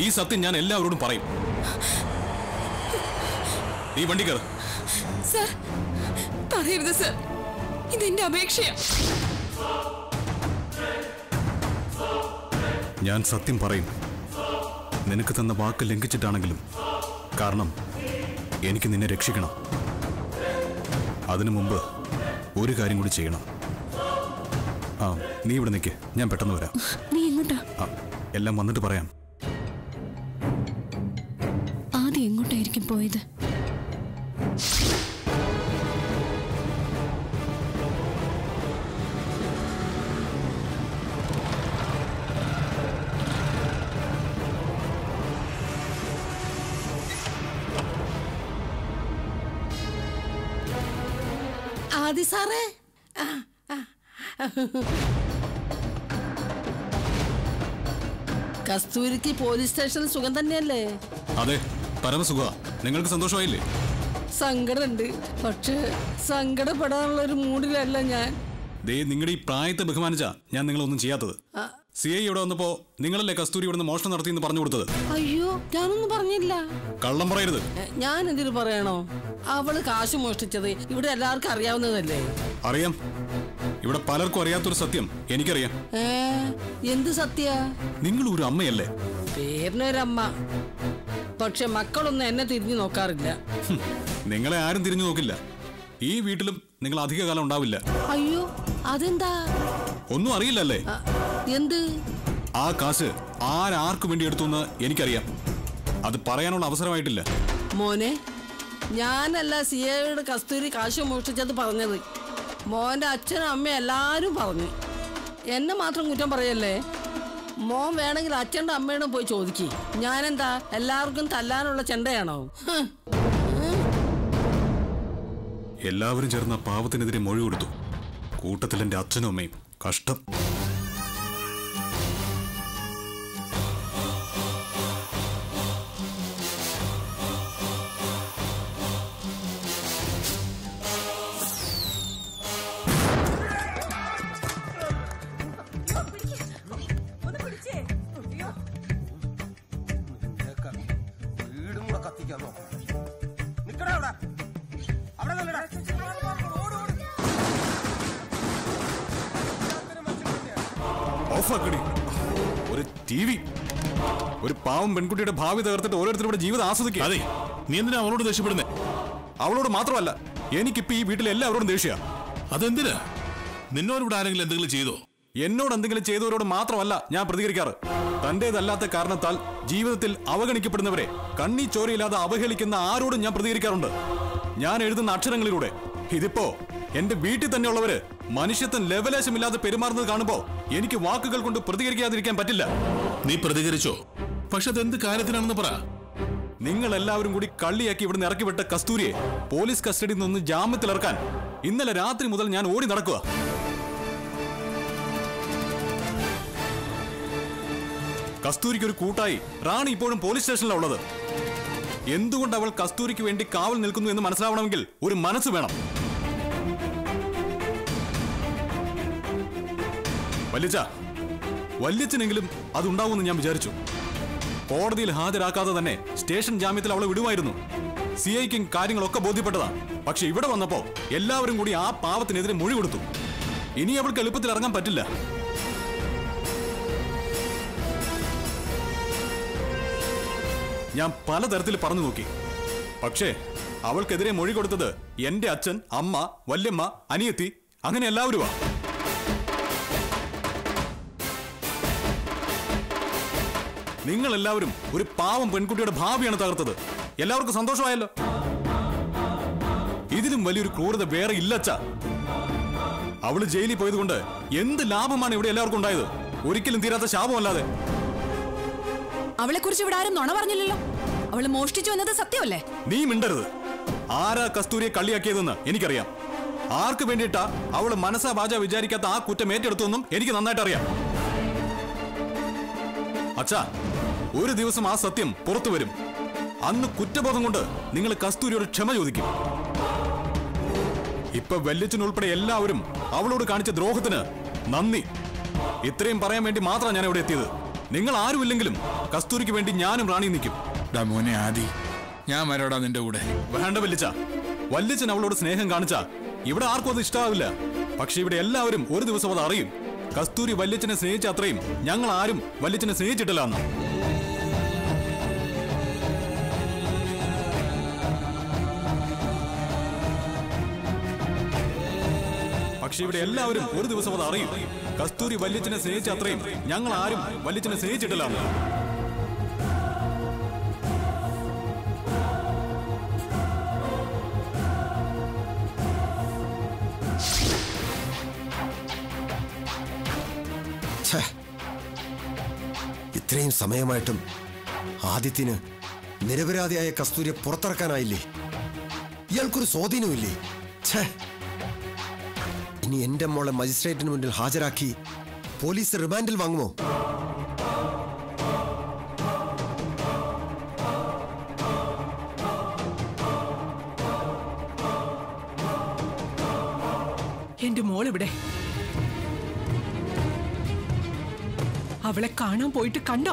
ഈ സത്യം ഞാൻ എല്ലാവരോടും പറയും നീ വണ്ടി കയറ് സർ പറയരുത് സർ ഇതെന്റെ അപേക്ഷയാ ഞാൻ സത്യം പറയും നിനക്ക് തന്ന വാക്ക് ലംഘിച്ചിട്ടാണെങ്കിലും കാരണം എനിക്ക് നിന്നെ രക്ഷിക്കണം അതിനു മുമ്പ് ഒരു കാര്യം കൂടി ചെയ്യണം ആ നീ ഇവിടെ നിൽക്ക് ഞാൻ പെട്ടെന്ന് വരാം നീ എങ്ങോട്ടാ ആ, എല്ലാം വന്നിട്ട് പറയാം ആദ്യം എങ്ങോട്ടായിരിക്കും പോയത് ആദി സാറേ ആ, ആ. കസ്തൂരിക്ക് പോലീസ് സ്റ്റേഷനിൽ സുഖം തന്നെയല്ലേ അതെ പരമസുഖ നിങ്ങൾക്ക് സന്തോഷമായില്ലേ സങ്കടമുണ്ട് പക്ഷേ സങ്കടപ്പെടാനുള്ള ഒരു മൂഡിലല്ല ഞാൻ ദേ നിങ്ങളുടെ ഈ പ്രായത്തെ ബഹുമാനിച്ചാ ഞാൻ നിങ്ങളൊന്നും ചെയ്യാത്തത് സി ഐ ഇവിടെ വന്നപ്പോ നിങ്ങളല്ലേ കസ്തൂരി ഇവിടുന്ന് മോഷണം നടത്തിയെന്ന് പറഞ്ഞു കൊടുത്തത് അയ്യോ ഞാനൊന്നും പറഞ്ഞില്ല കള്ളം പറയരുത് എ, ഞാൻ എന്തിനു പറയണോ അവള് കാശ് മോഷ്ടിച്ചത് ഇവിടെ എല്ലാവർക്കും അറിയാവുന്നതല്ലേ അറിയാം ഇവിടെ പലർക്കും അറിയാത്തൊരു സത്യം എനിക്കറിയാം ഏ എന്ത് സത്യ നിങ്ങൾ ഒരു അമ്മയല്ലേ പേരിനൊരമ്മ പക്ഷെ മക്കളൊന്നും എന്നെ തിരിഞ്ഞു നോക്കാറില്ല ഹും, നിങ്ങളെ ആരും തിരിഞ്ഞു നോക്കില്ല ഈ വീട്ടിലും നിങ്ങൾ അധികകാലം ഉണ്ടാവില്ല അയ്യോ അതെന്താ ഒന്നും അറിയില്ലല്ലേ ആ, എന്ത് ആ കാശ് ആരാർക്ക് വേണ്ടി എടുത്തു എന്ന് എനിക്കറിയാം അത് പറയാനുള്ള അവസരമായിട്ടില്ല മോനെ ഞാനല്ല സി എയുടെ കസ്തൂരി കാശ് മോഷ്ടിച്ചത് പറഞ്ഞത് മോന്റെ അച്ഛനും അമ്മയും എല്ലാവരും പറഞ്ഞു എന്നെ മാത്രം കുറ്റം പറയല്ലേ മോൻ വേണമെങ്കിൽ അച്ഛൻ്റെ അമ്മയോടും പോയി ചോദിക്ക് ഞാനെന്താ എല്ലാവർക്കും തല്ലാനുള്ള ചെണ്ടയാണോ ഹ്. എല്ലാവരും ചേർന്ന് ആ പാവത്തിനെതിരെ മൊഴി കൊടുത്തു കൂട്ടത്തിൽ എന്റെ അച്ഛനും അമ്മയും കഷ്ടം വീടും കൂടെ കത്തിക്കാൻ നോക്കാം നിക്കടാ അവിടെ അവിടെ നിന്നെടാ. ഓഫാക്കടി ഒരു ടി വി ഒരു പാവം പെൺകുട്ടിയുടെ ഭാവി തകർത്തിട്ട് ഓരോരുത്തരും ഇവിടെ ജീവിതം ആസ്വദിക്കുക അതെ നീ എന്തിനാ അവളോട് ദേഷ്യപ്പെടുന്നേ അവളോട് മാത്രമല്ല എനിക്കിപ്പോ ഈ വീട്ടിൽ എല്ലാവരോടും ദേഷ്യ അതെന്തിനാ നിന്നോട് ഇവിടെ ആരെങ്കിലും എന്തെങ്കിലും ചെയ്തോ എന്നോട് എന്തെങ്കിലും ചെയ്തവരോട് മാത്രമല്ല ഞാൻ പ്രതികരിക്കാറ് തന്റേതല്ലാത്ത കാരണത്താൽ ജീവിതത്തിൽ അവഗണിക്കപ്പെടുന്നവരെ കണ്ണി ചോരയില്ലാതെ അവഹേളിക്കുന്ന ആരോടും ഞാൻ പ്രതികരിക്കാറുണ്ട് ഞാൻ എഴുതുന്ന അക്ഷരങ്ങളിലൂടെ ഇതിപ്പോ എന്റെ വീട്ടിൽ തന്നെയുള്ളവര് മനുഷ്യത്വം ലെവലേശമില്ലാതെ പെരുമാറുന്നത് കാണുമ്പോ എനിക്ക് വാക്കുകൾ കൊണ്ട് പ്രതികരിക്കാതിരിക്കാൻ പറ്റില്ല നീ പ്രതികരിച്ചോ പക്ഷെ അതെന്ത് കാര്യത്തിനാണെന്ന് പറ നിങ്ങൾ എല്ലാവരും കൂടി കള്ളിയാക്കി ഇവിടുന്ന് ഇറക്കി വിട്ട കസ്തൂരിയെ പോലീസ് കസ്റ്റഡിയിൽ നിന്ന് ജാമ്യത്തിലിറക്കാൻ ഇന്നലെ രാത്രി മുതൽ ഞാൻ ഓടി നടക്കുക കസ്തൂരിക്ക് ഒരു കൂട്ടായി റാണി ഇപ്പോഴും പോലീസ് സ്റ്റേഷനിലാണ് ഉള്ളത് എന്തുകൊണ്ട് അവൾ കസ്തൂരിക്ക് വേണ്ടി കാവൽ നിൽക്കുന്നു എന്ന് മനസ്സിലാവണമെങ്കിൽ ഒരു മനസ്സ് വേണം വല്യച്ച വല്യച്ചനെങ്കിലും അതുണ്ടാവുമെന്ന് ഞാൻ വിചാരിച്ചു കോടതിയിൽ ഹാജരാക്കാതെ തന്നെ സ്റ്റേഷൻ ജാമ്യത്തിൽ അവളെ വിടുമായിരുന്നു സി ഐക്കും കാര്യങ്ങളൊക്കെ ബോധ്യപ്പെട്ടതാ പക്ഷെ ഇവിടെ വന്നപ്പോ എല്ലാവരും കൂടി ആ പാവത്തിനെതിരെ മൊഴി കൊടുത്തു ഇനി അവൾക്ക് എളുപ്പത്തിൽ ഇറങ്ങാൻ പറ്റില്ല ഞാൻ പലതരത്തിൽ പറഞ്ഞു നോക്കി പക്ഷേ അവൾക്കെതിരെ മൊഴി കൊടുത്തത് എന്റെ അച്ഛൻ അമ്മ വല്യമ്മ അനിയത്തി അങ്ങനെ എല്ലാവരുമാ നിങ്ങൾ എല്ലാവരും ഒരു പാവം പെൺകുട്ടിയുടെ ഭാവിയാണ് തകർത്തത് എല്ലാവർക്കും സന്തോഷമായല്ലോ ഇതിലും വലിയൊരു ക്രൂരത വേറെ ഇല്ലച്ച അവള് ജയിലിൽ പോയതുകൊണ്ട് എന്ത് ലാഭമാണ് ഇവിടെ എല്ലാവർക്കും ഉണ്ടായത് ഒരിക്കലും തീരാത്ത ശാപമല്ലാതെ അവളെ കുറിച്ച് ഇവിടെ ആരും നുണ പറഞ്ഞില്ലല്ലോ അവള് മോഷ്ടിച്ചു എന്നത് സത്യമല്ലേ നീ മിണ്ടരുത് ആരാ കസ്തൂരിയെ കള്ളിയാക്കിയതെന്ന് എനിക്കറിയാം ആർക്ക് വേണ്ടിയിട്ടാ അവള് മനസ്സാ വാച വിചാരിക്കാത്ത ആ കുറ്റം ഏറ്റെടുത്തെന്നും എനിക്ക് നന്നായിട്ട് അറിയാം അച്ഛാ ഒരു ദിവസം ആ സത്യം പുറത്തു വരും അന്ന് കുറ്റബോധം കൊണ്ട് നിങ്ങൾ കസ്തൂരിയോട് ക്ഷമ ചോദിക്കും ഇപ്പൊ വല്യച്ചനുൾപ്പെടെ എല്ലാവരും അവളോട് കാണിച്ച ദ്രോഹത്തിന് നന്ദി ഇത്രയും പറയാൻ വേണ്ടി മാത്രമാണ് ഞാൻ ഇവിടെ എത്തിയത് നിങ്ങൾ ആരുമില്ലെങ്കിലും കസ്തൂരിക്ക് വേണ്ടി ഞാനും റാണി നിൽക്കും ഡാ മോനെ ആദി ഞാൻ വരോടാ നിന്റെ കൂടെ വേണ്ട വല്ലിച്ച വല്ലിച്ചൻ അവളോട് സ്നേഹം കാണിച്ച ഇവിടെ ആർക്കും അത് ഇഷ്ടാവില്ല പക്ഷെ ഇവിടെ എല്ലാവരും ഒരു ദിവസം അത് അറിയും കസ്തൂരി വല്യച്ചനെ സ്നേഹിച്ച അത്രയും ഞങ്ങൾ ആരും വല്യച്ചനെ സ്നേഹിച്ചിട്ടില്ല എന്ന് പക്ഷെ ഇവിടെ എല്ലാവരും ഒരു ദിവസം അത് അറിയും കസ്തൂരി വല്യച്ചനെ സ്നേഹിച്ച അത്രയും ഞങ്ങൾ ആരും വല്യച്ചനെ സ്നേഹിച്ചിട്ടില്ല എന്ന് ഛേ. ഇത്രയും സമയമായിട്ടും ആദിത്യന് നിരപരാധിയായ കസ്തൂരിയെ പുറത്തിറക്കാനായില്ലേ ഇയാൾക്കൊരു സ്വാധീനമില്ലേ ഛേ ഇനി എന്റെ മോളെ മജിസ്ട്രേറ്റിന് മുന്നിൽ ഹാജരാക്കി പോലീസ് റിമാൻഡിൽ വാങ്ങുമോ എന്റെ മോളിവിടെ അവളെ കാണാൻ പോയിട്ട് കണ്ടോ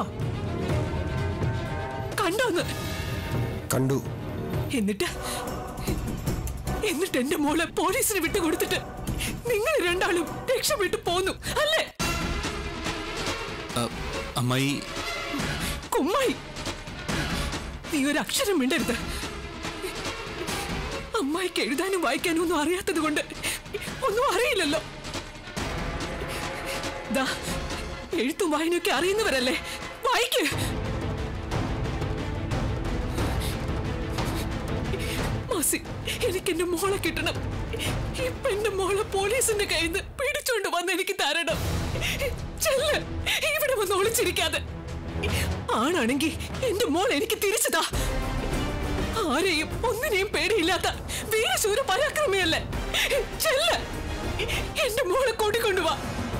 കണ്ടോന്ന് കണ്ടു എന്നിട്ട് എന്നിട്ട് എന്റെ മോളെ പോലീസിന് വിട്ടുകൊടുത്തിട്ട് നിങ്ങൾ രണ്ടാളും രക്ഷപ്പെട്ടു പോന്നു അല്ലേ അമ്മായി കുമ്മായി നീ ഒരു അക്ഷരം മിണ്ടരുത് അമ്മായിക്ക് എഴുതാനും വായിക്കാനും ഒന്നും അറിയാത്തത് കൊണ്ട് ഒന്നും അറിയില്ലല്ലോ ദാ എഴുത്തും വായനയൊക്കെ അറിയുന്നവരല്ലേ വായിക്ക് മാസി എനിക്ക് എന്റെ മോളെ കിട്ടണം ഇപ്പൊ എന്റെ മോളെ പോലീസിന്റെ കയ്യിൽ നിന്ന് പിടിച്ചോണ്ട് വന്ന് എനിക്ക് തരണം ചെല്ല് ഇവിടെ വന്ന് ഒളിച്ചിരിക്കാതെ ആണാണെങ്കി എന്റെ മോൾ എനിക്ക് തിരിച്ചതാ ആരെയും ഒന്നിനെയും പേടിയില്ലാത്ത വീരശൂര പരാക്രമിയല്ലേ ചെല്ല് എന്റെ മോളെ കൂട്ടിക്കൊണ്ടുവാ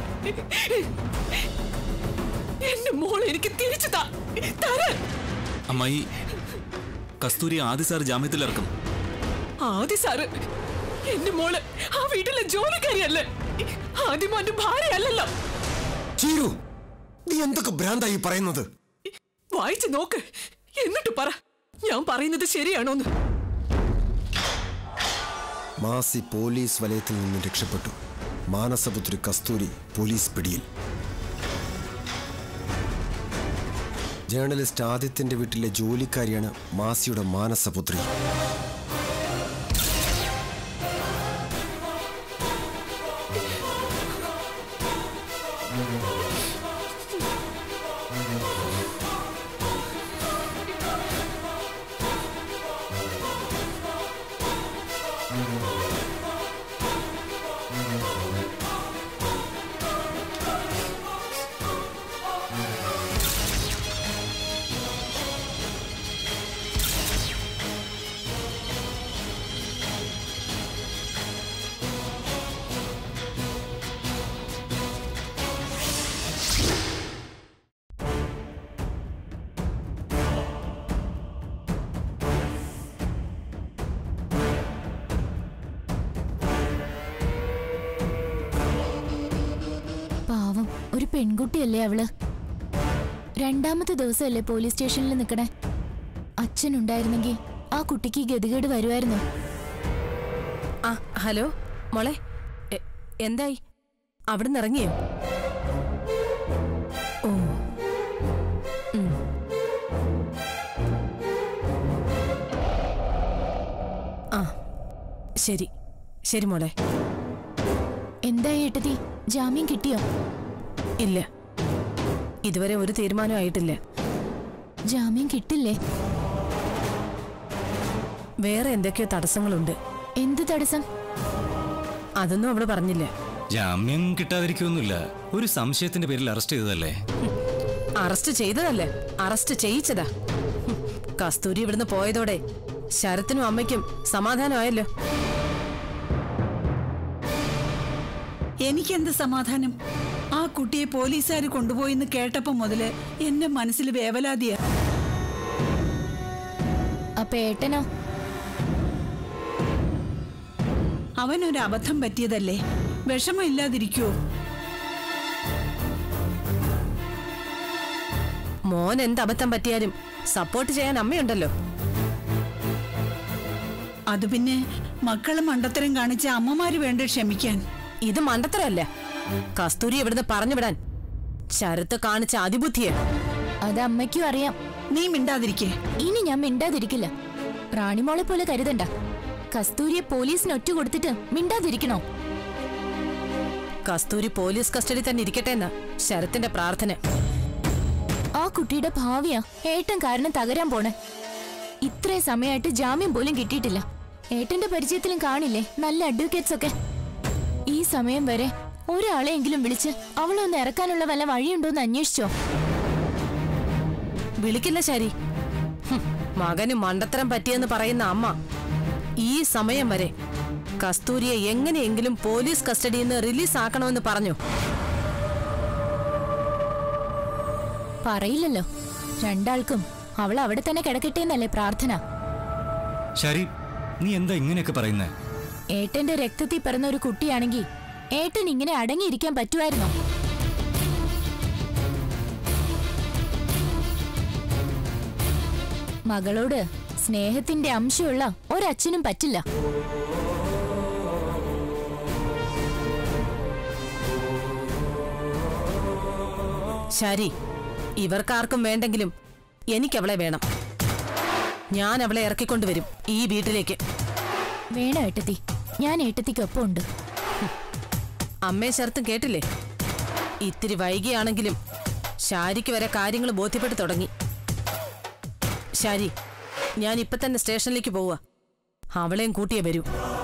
എന്റെ മോളെ എനിക്ക് തിരിച്ചു താ തരാൻ അമ്മായി കസ്തൂരി ആദി സാർ ജാമ്യത്തിലിറക്കും ആദി സാറ് എന്റെ മോള് ആ വീട്ടിലെ ജോലിക്കാരിയല്ലേ ആദ്യമോന്റെ ഭാര്യയല്ലല്ലോ ചീരു നീ എന്തൊക്കെ ഭ്രാന്തായി പറയുന്നത് വായിച്ചു നോക്ക് എന്നിട്ട് പറ ഞാൻ പറയുന്നത് ശരിയാണോന്ന് മാസി പോലീസ് വലയത്തിൽ നിന്നും രക്ഷപ്പെട്ടു മാനസപുത്രി കസ്തൂരി പോലീസ് പിടിയിൽ ജേർണലിസ്റ്റ് ആദിത്യന്റെ വീട്ടിലെ ജോലിക്കാരിയാണ് മാസിയുടെ മാനസപുത്രി പാവം ഒരു പെൺകുട്ടിയല്ലേ അവള് രണ്ടാമത്തെ ദിവസമല്ലേ പോലീസ് സ്റ്റേഷനിൽ നിൽക്കണേ അച്ഛനുണ്ടായിരുന്നെങ്കിൽ ആ കുട്ടിക്ക് ഈ ഗതികേട് വരുമായിരുന്നു ആ ഹലോ മോളെ എ- എന്തായി അവിടെ നിന്ന് ഇറങ്ങിയോ ഓ ഉം. ആ ശരി ശരി മോളെ എന്തായി ഏട്ടത്തി ജാമ്യം കിട്ടിയോ ഇല്ല ഇതുവരെ ഒരു തീരുമാനം ആയിട്ടില്ല ജാമ്യം കിട്ടില്ലേ വേറെ എന്തൊക്കെയോ തടസ്സങ്ങളുണ്ട് എന്ത് തടസ്സം അതൊന്നും അവള് പറഞ്ഞില്ല ജാമ്യം കിട്ടാതിരിക്കൊന്നുമില്ല ഒരു സംശയത്തിന്റെ പേരിൽ അറസ്റ്റ് ചെയ്തതല്ലേ അറസ്റ്റ് ചെയ്തതല്ലേ അറസ്റ്റ് ചെയ്യിച്ചതാ ഹും, കസ്തൂരി ഇവിടുന്ന് പോയതോടെ ശരത്തിനും അമ്മയ്ക്കും സമാധാനമായല്ലോ എനിക്കെന്ത് സമാധാനം ആ കുട്ടിയെ പോലീസുകാർ കൊണ്ടുപോയിന്ന് കേട്ടപ്പോ മുതല് എന്റെ മനസ്സിൽ വേവലാതിയാ അപ്പൊ ഏട്ടനോ അവനൊരു അബദ്ധം പറ്റിയതല്ലേ വിഷമമില്ലാതിരിക്കുവോ മോൻ എന്ത് അബദ്ധം പറ്റിയാലും സപ്പോർട്ട് ചെയ്യാൻ അമ്മയുണ്ടല്ലോ അത് പിന്നെ മക്കള് മണ്ടത്തരം കാണിച്ച അമ്മമാര് വേണ്ട ക്ഷമിക്കാൻ ഇത് മണ്ടത്തരല്ല കസ്തൂരി ഇവിടുന്ന് പറഞ്ഞു വിടാൻ ശരത്ത് കാണിച്ച അതിബുദ്ധിയെ അത് അമ്മയ്ക്കും അറിയാം നീ മിണ്ടാതിരിക്കേ ഇനി ഞാൻ മിണ്ടാതിരിക്കില്ല റാണിമോളെ പോലെ കരുതണ്ട കസ്തൂരിയെ പോലീസിന് ഒറ്റ കൊടുത്തിട്ട് മിണ്ടാതിരിക്കണോ കസ്തൂരി പോലീസ് കസ്റ്റഡി തന്നെ ഇരിക്കട്ടെ എന്ന് ശരത്തിന്റെ പ്രാർത്ഥന ആ കുട്ടിയുടെ ഭാവിയാ ഏട്ടൻ കാരണം തകരാൻ പോണെ ഇത്രയും സമയമായിട്ട് ജാമ്യം പോലും കിട്ടിയിട്ടില്ല ഏട്ടന്റെ പരിചയത്തിലും കാണില്ലേ നല്ല അഡ്വക്കേറ്റ്സ് ഒക്കെ ഈ സമയം വരെ ഒരാളെയെങ്കിലും വിളിച്ച് അവളെ ഒന്ന് ഇറക്കാനുള്ള വല്ല വഴിയുണ്ടോന്ന് അന്വേഷിച്ചോ വിളിക്കില്ല ശരി ഹും, മകന് മണ്ടത്തരം പറ്റിയെന്ന് പറയുന്ന അമ്മ ഈ സമയം വരെ കസ്തൂരിയെ എങ്ങനെയെങ്കിലും പോലീസ് കസ്റ്റഡിയിൽ നിന്ന് റിലീസ് ആക്കണമെന്ന് പറഞ്ഞു പറയില്ലല്ലോ രണ്ടാൾക്കും അവൾ അവിടെ തന്നെ കിടക്കട്ടെ എന്നല്ലേ പ്രാർത്ഥന ശരി നീ എന്താ ഇങ്ങനെയൊക്കെ പറയുന്നേ ഏട്ടന്റെ രക്തത്തിൽ പിറന്ന ഒരു കുട്ടിയാണെങ്കിൽ ഏട്ടൻ ഇങ്ങനെ അടങ്ങിയിരിക്കാൻ പറ്റുമായിരുന്നോ മകളോട് സ്നേഹത്തിന്റെ അംശമുള്ള ഒരച്ഛനും പറ്റില്ല ശരി ഇവർക്കാർക്കും വേണ്ടെങ്കിലും എനിക്കവളെ വേണം ഞാൻ അവളെ ഇറക്കിക്കൊണ്ടുവരും ഈ വീട്ടിലേക്ക് വേണം ഏട്ടത്തി ഞാൻ ഏട്ടത്തിക്കൊപ്പം ഉണ്ട് അമ്മയെ ശരത്തും കേട്ടില്ലേ ഇത്തിരി വൈകിയാണെങ്കിലും ശാരിക്ക് വരെ കാര്യങ്ങൾ ബോധ്യപ്പെട്ടു തുടങ്ങി ശാരി ഞാൻ ഇപ്പൊ തന്നെ സ്റ്റേഷനിലേക്ക് പോവുക അവളെയും കൂട്ടിയേ വരൂ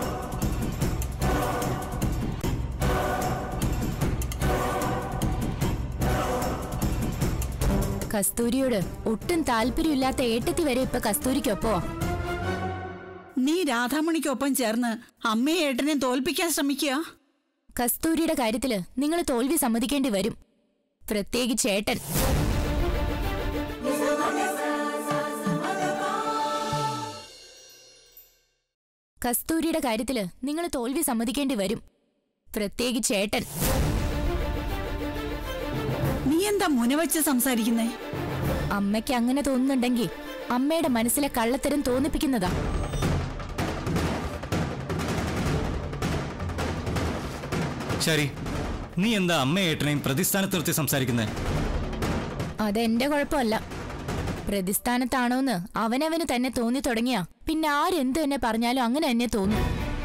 കസ്തൂരിയോട് ഒട്ടും താല്പര്യമില്ലാത്ത ഏട്ടത്തി വരെ ഇപ്പൊ കസ്തൂരിക്കൊപ്പോ നീ രാധാമണിക്കൊപ്പം ചേർന്ന് അമ്മയെ ഏട്ടനെ തോൽപ്പിക്കാൻ ശ്രമിക്കുക കസ്തൂരിയുടെ കാര്യത്തില് നിങ്ങൾ തോൽവി സമ്മതിക്കേണ്ടി വരും പ്രത്യേകിച്ച് ഏട്ടൻ കസ്തൂരിയുടെ കാര്യത്തില് നിങ്ങൾ തോൽവി സമ്മതിക്കേണ്ടി വരും പ്രത്യേകിച്ച് ഏട്ടൻ നീ എന്താ മുനവച്ച് സംസാരിക്കുന്നേ അമ്മയ്ക്ക് അങ്ങനെ തോന്നുന്നുണ്ടെങ്കിൽ അമ്മയുടെ മനസ്സിലെ കള്ളത്തരം തോന്നിപ്പിക്കുന്നതാ ശരി നീ എന്താ അമ്മയെ ഏട്ടനെയും പ്രതിസ്ഥാനത്ത് നിർത്തി സംസാരിക്കുന്നേ അതെന്റെ കുഴപ്പമല്ല പ്രതിസ്ഥാനത്താണോന്ന് അവനവന് തന്നെ തോന്നി തുടങ്ങിയ പിന്നെ ആരെന്ത് തന്നെ പറഞ്ഞാലും അങ്ങനെ തന്നെ തോന്നും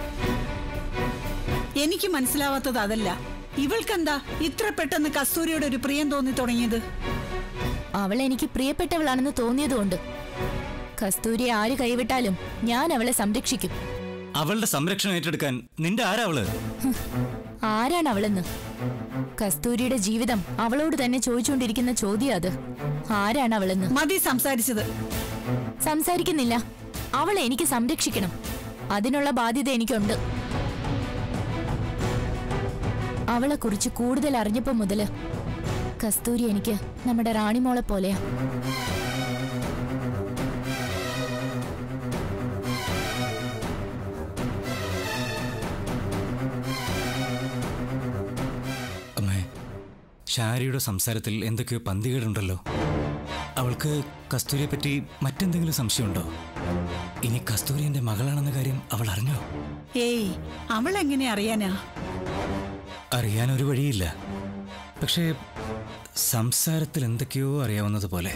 എനിക്ക് മനസ്സിലാവാത്തത് അതല്ല ഇവൾക്കെന്താ ഇത്ര പെട്ടെന്ന് കസ്തൂരിയോട് ഒരു പ്രിയം തോന്നി തുടങ്ങിയത് അവൾ എനിക്ക് പ്രിയപ്പെട്ടവളാണെന്ന് തോന്നിയതുകൊണ്ട് കസ്തൂരിയെ ആര് കൈവിട്ടാലും ഞാൻ അവളെ സംരക്ഷിക്കും അവളുടെ സംരക്ഷണം ഏറ്റെടുക്കാൻ നിന്റെ ആരാ അവള് ആരാണ് അവളെന്ന് കസ്തൂരിയുടെ ജീവിതം അവളോട് തന്നെ ചോദിച്ചുകൊണ്ടിരിക്കുന്ന ചോദ്യം അത് ആരാണ് അവളെന്ന് മതി സംസാരിച്ചത് സംസാരിക്കുന്നില്ല അവളെ എനിക്ക് സംരക്ഷിക്കണം അതിനുള്ള ബാധ്യത എനിക്കുണ്ട് അവളെ കുറിച്ച് കൂടുതൽ അറിഞ്ഞപ്പോ മുതല് കസ്തൂരി എനിക്ക് നമ്മുടെ റാണിമോളെ പോലെയാ അമ്മേ ഷാരിയുടെ സംസാരത്തിൽ എന്തൊക്കെയോ പന്തികേടുണ്ടല്ലോ അവൾക്ക് കസ്തൂരിയെ പറ്റി മറ്റെന്തെങ്കിലും സംശയമുണ്ടോ ഇനി കസ്തൂരി എന്റെ മകളാണെന്ന കാര്യം അവൾ അറിഞ്ഞോ ഏയ് അവൾ എങ്ങനെ അറിയാനാ അറിയാൻ ഒരു വഴിയില്ല പക്ഷേ സംസാരത്തിൽ എന്തൊക്കെയോ അറിയാവുന്നത് പോലെ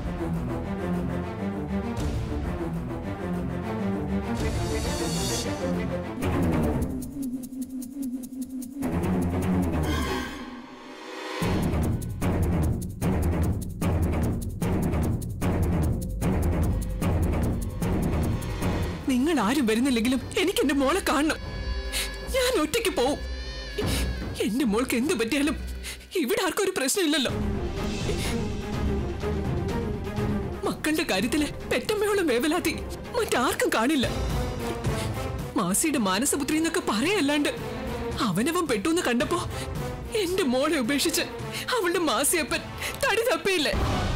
നിങ്ങൾ ആരും വരുന്നില്ലെങ്കിലും എനിക്ക് എന്റെ മോളെ കാണണം ഞാൻ ഒറ്റയ്ക്ക് പോവും എന്റെ മോൾക്ക് എന്ത് പറ്റിയാലും ഇവിടെ ആർക്കും ഒരു പ്രശ്നമില്ലല്ലോ മക്കളുടെ കാര്യത്തില് പെറ്റമ്മയോളം വേവലാതി മറ്റാർക്കും കാണില്ല മാസിയുടെ മാനസപുത്രി എന്നൊക്കെ പറയല്ലാണ്ട് അവനവൻ പെട്ടൂന്ന് കണ്ടപ്പോ എന്റെ മോളെ ഉപേക്ഷിച്ച് അവളുടെ മാസിയപ്പൻ തടി തപ്പിയില്ലേ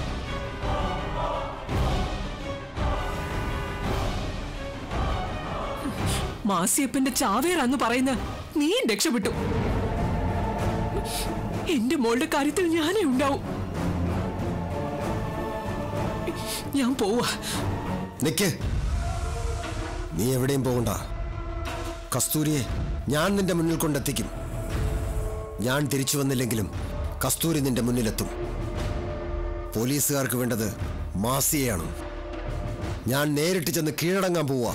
മാസിയപ്പന്റെ ചാവേറാന്ന് പറയുന്ന നീ രക്ഷപ്പെട്ടു എന്റെ മോളുടെ കാര്യത്തിൽ ഞാനേ ഉണ്ടാവും ഞാൻ പോവാ നിക്ക് നീ എവിടെയും പോകണ്ട കസ്തൂരിയെ ഞാൻ നിന്റെ മുന്നിൽ കൊണ്ടെത്തിക്കും ഞാൻ തിരിച്ചു വന്നില്ലെങ്കിലും കസ്തൂരി നിന്റെ മുന്നിലെത്തും പോലീസുകാർക്ക് വേണ്ടത് മാസിയെയാണ് ഞാൻ നേരിട്ട് ചെന്ന് കീഴടങ്ങാൻ പോവാ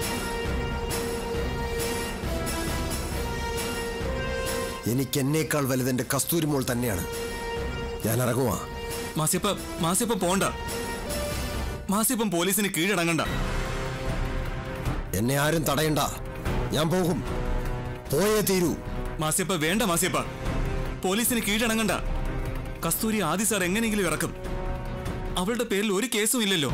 എനിക്ക് എന്നേക്കാൾ വലുത് എന്റെ കസ്തൂരി മോൾ തന്നെയാണ് ഞാൻ ഇറങ്ങുവാ മാസിയപ്പ മാസിയപ്പ പോണ്ട മാസിയപ്പം പോലീസിന് കീഴടങ്ങണ്ട എന്നെ ആരും തടയണ്ട ഞാൻ പോകും പോയേ തീരൂ മാസിയപ്പ വേണ്ട മാസിയപ്പ പോലീസിന് കീഴടങ്ങണ്ട കസ്തൂരി ആദി സാർ എങ്ങനെയെങ്കിലും ഇറക്കും അവളുടെ പേരിൽ ഒരു കേസും ഇല്ലല്ലോ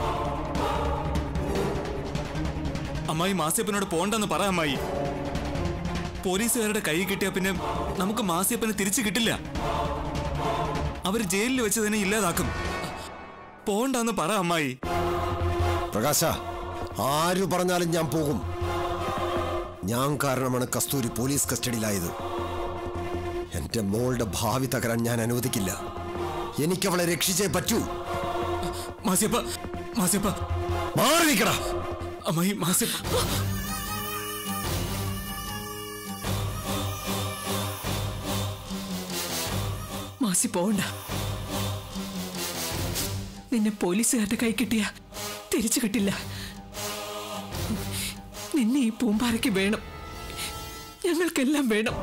അമ്മായി മാസിയപ്പനോട് പോണ്ടെന്ന് പറ അമ്മായി പോലീസുകാരുടെ കൈ കിട്ടിയ പിന്നെ നമുക്ക് മാസിയപ്പനെ തിരിച്ചു കിട്ടില്ല അവർ ജയിലിൽ വെച്ച് തന്നെ ഇല്ലാതാക്കും പോണ്ടെന്ന് പറ അമ്മായി പ്രകാശ ആര് പറഞ്ഞാലും ഞാൻ പോകും ഞാൻ കാരണമാണ് കസ്തൂരി പോലീസ് കസ്റ്റഡിയിലായത് എന്റെ മോളുടെ ഭാവി തകരാൻ ഞാൻ അനുവദിക്കില്ല എനിക്ക് അവളെ രക്ഷിച്ചേ പറ്റൂ മാസിയപ്പ മാസിയപ്പ മാറി നിൽക്കടാ അമ്മായി മാസിയപ്പ മാസി പോവണ്ട നിന്നെ പോലീസുകാരുടെ കൈ കിട്ടിയ തിരിച്ചു കിട്ടില്ല നിന്നെ ഈ പൂമ്പാറയ്ക്ക് വേണം ഞങ്ങൾക്കെല്ലാം വേണം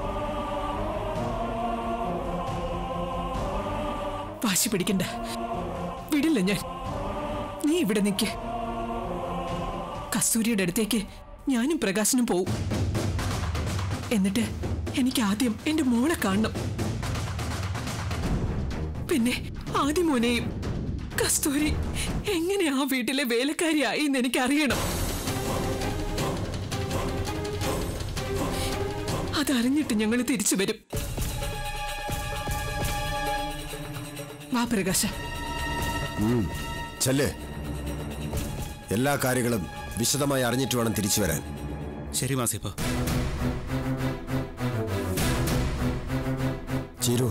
വാശി പിടിക്കണ്ട വിടില്ല ഞാൻ നീ ഇവിടെ നിൽക്ക് കസ്തൂരിയുടെ അടുത്തേക്ക് ഞാനും പ്രകാശനും പോവും എന്നിട്ട് എനിക്ക് ആദ്യം എന്റെ മോളെ കാണണം പിന്നെ ആദിമോനെയും കസ്തൂരി എങ്ങനെ ആ വീട്ടിലെ വേലക്കാരിയായി എന്ന് എനിക്ക് അറിയണം അതറിഞ്ഞിട്ട് ഞങ്ങൾ തിരിച്ചു വരും വാ പ്രകാശ ചെല്ലേ എല്ലാ കാര്യങ്ങളും വിശദമായി അറിഞ്ഞിട്ട് വേണം തിരിച്ചു വരാൻ ശരി മാസിയപ്പ ചീരു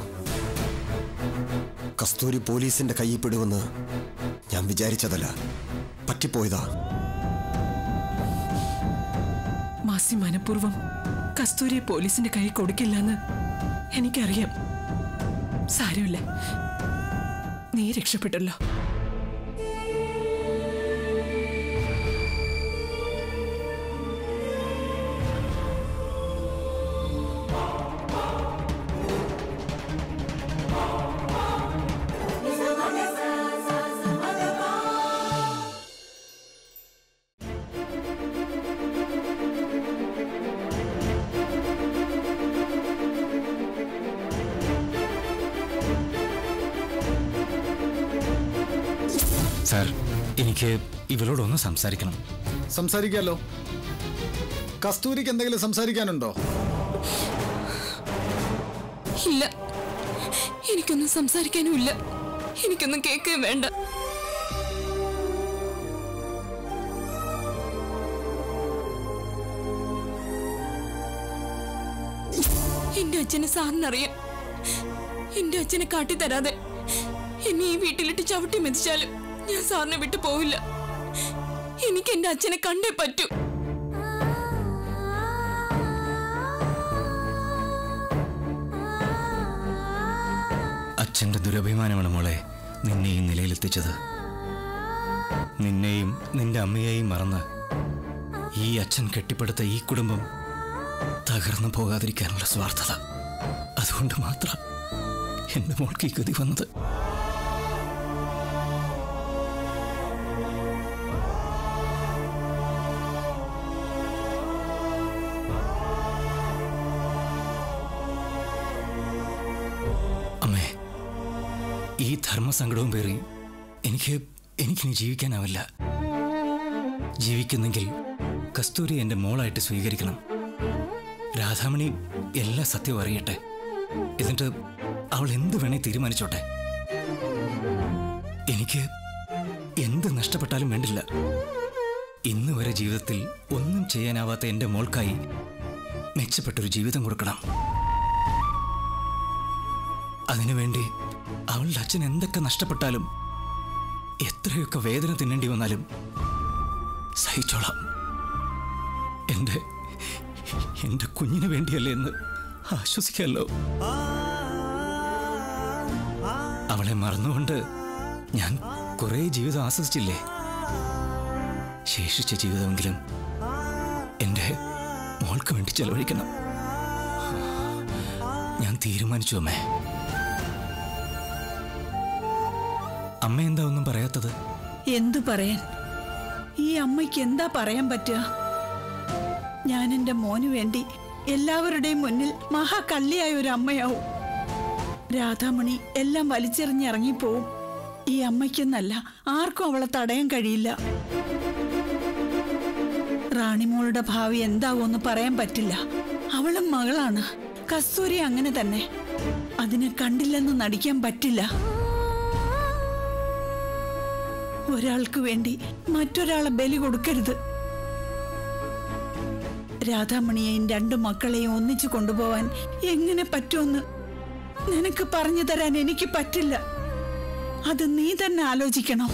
കസ്തൂരി പോലീസിന്റെ കയ്യിൽ പെടുമെന്ന് ഞാൻ വിചാരിച്ചതല്ല പറ്റിപ്പോയതാ മാസി മനഃപൂർവ്വം കസ്തൂരിയെ പോലീസിന്റെ കൈ കൊടുക്കില്ലെന്ന് എനിക്കറിയാം സാരമില്ല നീ രക്ഷപ്പെട്ടല്ലോ സാർ എനിക്ക് ഇവളോടൊന്ന് സംസാരിക്കണം സംസാരിക്കാലോ കസ്തൂരിക്ക് എന്തെങ്കിലും സംസാരിക്കാനുണ്ടോ ഇല്ല എനിക്കൊന്നും സംസാരിക്കാനും ഇല്ല എനിക്കൊന്നും കേൾക്കുകയും വേണ്ട എന്റെ അച്ഛനെ സാറിനറിയാം എന്റെ അച്ഛനെ കാട്ടിത്തരാതെ എന്നെ ഈ വീട്ടിലിട്ട് ചവിട്ടി മെതിച്ചാലും ഞാൻ സാറിനെ വിട്ടു പോവില്ല എനിക്ക് എന്റെ അച്ഛനെ കണ്ടേ പറ്റൂ അച്ഛന്റെ ദുരഭിമാനമാണ് മോളെ നിന്നെ ഈ നിലയിലെത്തിച്ചത് നിന്നെയും നിന്റെ അമ്മയെയും മറന്ന് ഈ അച്ഛൻ കെട്ടിപ്പടുത്ത ഈ കുടുംബം തകർന്നു പോകാതിരിക്കാനുള്ള സ്വാർത്ഥത അതുകൊണ്ട് മാത്രം എന്റെ മോൾക്ക് ഈ ഗതി വന്നത് അമ്മേ ഈ ധർമ്മസങ്കടവും പേറി എനിക്ക് എനിക്കിനി ജീവിക്കാനാവില്ല ജീവിക്കുന്നെങ്കിൽ കസ്തൂരി എൻ്റെ മോളായിട്ട് സ്വീകരിക്കണം രാധാമണി എല്ലാ സത്യവും അറിയട്ടെ എന്നിട്ട് അവൾ എന്ത് വേണേ തീരുമാനിച്ചോട്ടെ എനിക്ക് എന്ത് നഷ്ടപ്പെട്ടാലും വേണ്ടില്ല ഇന്ന് വരെ ജീവിതത്തിൽ ഒന്നും ചെയ്യാനാവാത്ത എൻ്റെ മോൾക്കായി മെച്ചപ്പെട്ടൊരു ജീവിതം കൊടുക്കണം അതിനുവേണ്ടി അവളുടെ അച്ഛൻ എന്തൊക്കെ നഷ്ടപ്പെട്ടാലും എത്രയൊക്കെ വേദന തിന്നേണ്ടി വന്നാലും സഹിച്ചോളാം എൻ്റെ എൻ്റെ കുഞ്ഞിന് വേണ്ടിയല്ലേ എന്ന് ആശ്വസിക്കാമല്ലോ അവളെ മറന്നുകൊണ്ട് ഞാൻ കുറേ ജീവിതം ആസ്വദിച്ചില്ലേ ശേഷിച്ച ജീവിതമെങ്കിലും എൻ്റെ മോൾക്ക് വേണ്ടി ചെലവഴിക്കണം ഞാൻ തീരുമാനിച്ചു അമ്മേ അമ്മ എന്താ ഒന്നും പറയാത്തത് എന്തു പറയാൻ ഈ അമ്മയ്ക്ക് എന്താ പറയാൻ പറ്റുക ഞാൻ എൻ്റെ മോന് വേണ്ടി എല്ലാവരുടെയും മുന്നിൽ മഹാകള്ളിയായ ഒരു അമ്മയാവും രാധാമണി എല്ലാം വലിച്ചെറിഞ്ഞിറങ്ങിപ്പോവും ഈ അമ്മയ്ക്കെന്നല്ല ആർക്കും അവളെ തടയാൻ കഴിയില്ല റാണിമോളുടെ ഭാവി എന്താവുമെന്ന് പറയാൻ പറ്റില്ല അവളും മകളാണ് കസ്തൂരി അങ്ങനെ തന്നെ അതിനെ കണ്ടില്ലെന്ന് നടിക്കാൻ പറ്റില്ല ഒരാൾക്ക് വേണ്ടി മറ്റൊരാളെ ബലി കൊടുക്കരുത് രാധാമണിയെയും രണ്ടു മക്കളെയും ഒന്നിച്ചു കൊണ്ടുപോവാൻ എങ്ങനെ പറ്റുമെന്ന് നിനക്ക് പറഞ്ഞു തരാൻ എനിക്ക് പറ്റില്ല അത് നീ തന്നെ ആലോചിക്കണം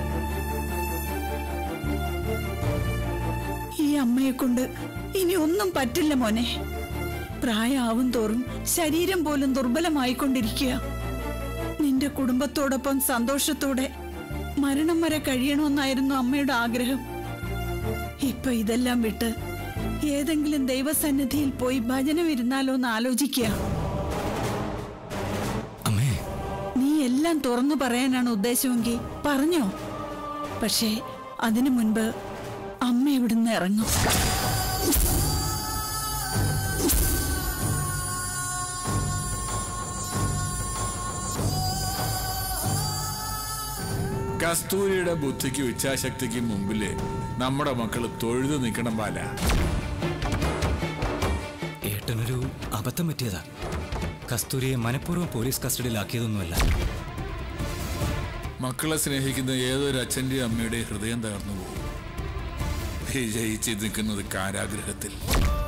ഈ അമ്മയെ കൊണ്ട് ഇനി ഒന്നും പറ്റില്ല മോനെ പ്രായമാവും തോറും ശരീരം പോലും ദുർബലമായിക്കൊണ്ടിരിക്കുക നിന്റെ കുടുംബത്തോടൊപ്പം സന്തോഷത്തോടെ മരണം വരെ കഴിയണമെന്നായിരുന്നു അമ്മയുടെ ആഗ്രഹം ഇപ്പൊ ഇതെല്ലാം വിട്ട് ഏതെങ്കിലും ദൈവസന്നിധിയിൽ പോയി ഭജനം ഇരുന്നാലോ എന്ന് ആലോചിക്കുക അമ്മേ നീ എല്ലാം തുറന്നു പറയാനാണ് ഉദ്ദേശമെങ്കിൽ പറഞ്ഞോ പക്ഷേ അതിനു മുൻപ് അമ്മ ഇവിടുന്ന് ഇറങ്ങും കസ്തൂരിയുടെ ബുദ്ധിക്കും ഇച്ഛാശക്തിക്കും മുമ്പില് നമ്മുടെ മക്കൾ തൊഴുതു നിൽക്കണം ബാല ഏട്ടനൊരു അബദ്ധം പറ്റിയതാ കസ്തൂരിയെ മനഃപൂർവ്വം പോലീസ് കസ്റ്റഡിയിലാക്കിയതൊന്നുമല്ല മക്കളെ സ്നേഹിക്കുന്ന ഏതൊരു അച്ഛന്റെയും അമ്മയുടെയും ഹൃദയം തകർന്നു പോകും വിജയിച്ച് നിൽക്കുന്നത് കാരാഗ്രഹത്തിൽ